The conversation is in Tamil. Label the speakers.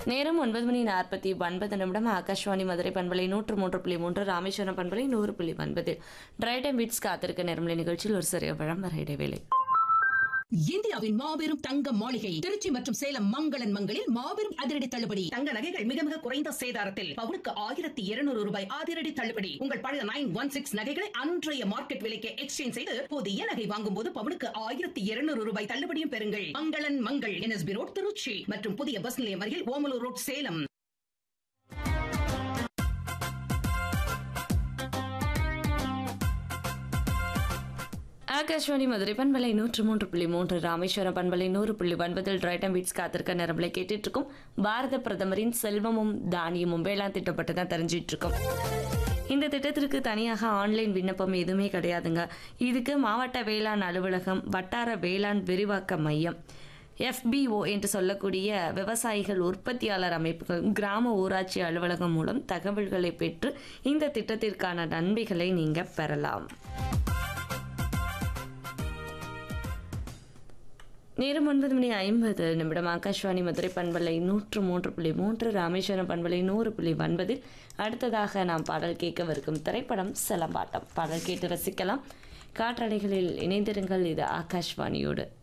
Speaker 1: நேரம் ஒன்பது மணி நாற்பத்தி ஒன்பது நிமிடம் ஆகாஷ்வாணி மதுரை பண்பலை நூற்று மூன்று புள்ளி மூன்று ராமேஸ்வரம் பண்பலை நூறு புள்ளி ஒன்பது ட்ரைட் அண்ட் பீட்ஸ் காத்திருக்க நேரமலை நிகழ்ச்சியில் ஒரு சிறிய விளம்பர இடைவேளை
Speaker 2: இந்தியாவின் மாபெரும் தங்க மாளிகை திருச்சி மற்றும் சேலம் மங்களன் மங்களில் மாபெரும் அதிரடி தள்ளுபடி தங்க நகைகள் மிக மிக குறைந்த சேதாரத்தில் பவுனுக்கு ஆயிரத்தி இருநூறு ரூபாய் அதிரடி தள்ளுபடி உங்கள் பழைய நைன் ஒன் சிக்ஸ் நகைகளை அன்றைய மார்க்கெட் விலைக்கு எக்ஸ்சேஞ்ச் செய்து புதிய நகை வாங்கும் போது பவுனுக்கு ஆயிரத்தி இருநூறு ரூபாய் தள்ளுபடியும் பெறுங்கள் மங்களன் மங்கள் என்எஸ்பி ரோட் திருச்சி மற்றும் புதிய பஸ் நிலையம் அருகில் ஓமலூர் ரோட் சேலம்
Speaker 1: ஆகாஷ்வாணி மதுரை பண்பலை நூற்று மூன்று புள்ளி மூன்று ராமேஸ்வரம் பண்பலை நூறு புள்ளி ஒன்பதில் ட்ரைட் அண்ட் பீட்ஸ் காத்திருக்க நேரமலை கேட்டுட்டு இருக்கோம் பாரத பிரதமரின் செல்வமும் தானியமும் வேளாண் திட்டம் பற்றி தான் தெரிஞ்சிட்டு இருக்கோம் இந்த திட்டத்திற்கு தனியாக ஆன்லைன் விண்ணப்பம் எதுவுமே கிடையாதுங்க இதுக்கு மாவட்ட வேளாண் அலுவலகம் வட்டார வேளாண் விரிவாக்க மையம் எஃபிஓ என்று சொல்லக்கூடிய விவசாயிகள் உற்பத்தியாளர் அமைப்புகள் கிராம ஊராட்சி அலுவலகம் மூலம் தகவல்களை பெற்று இந்த திட்டத்திற்கான நன்மைகளை நீங்க பெறலாம் நேரம் ஒன்பது மணி ஐம்பது நிமிடம் ஆகாஷ்வாணி மதுரை பண்பலை நூற்று மூன்று புள்ளி மூன்று ராமேஸ்வரம் பண்பலை நூறு புள்ளி ஒன்பதில் அடுத்ததாக நாம் பாடல் கேட்கவிருக்கும் திரைப்படம் செலம்பாட்டம் பாடல் கேட்டு ரசிக்கலாம் காற்றலைகளில் இணைந்திருங்கள் இது ஆகாஷ்வாணியோடு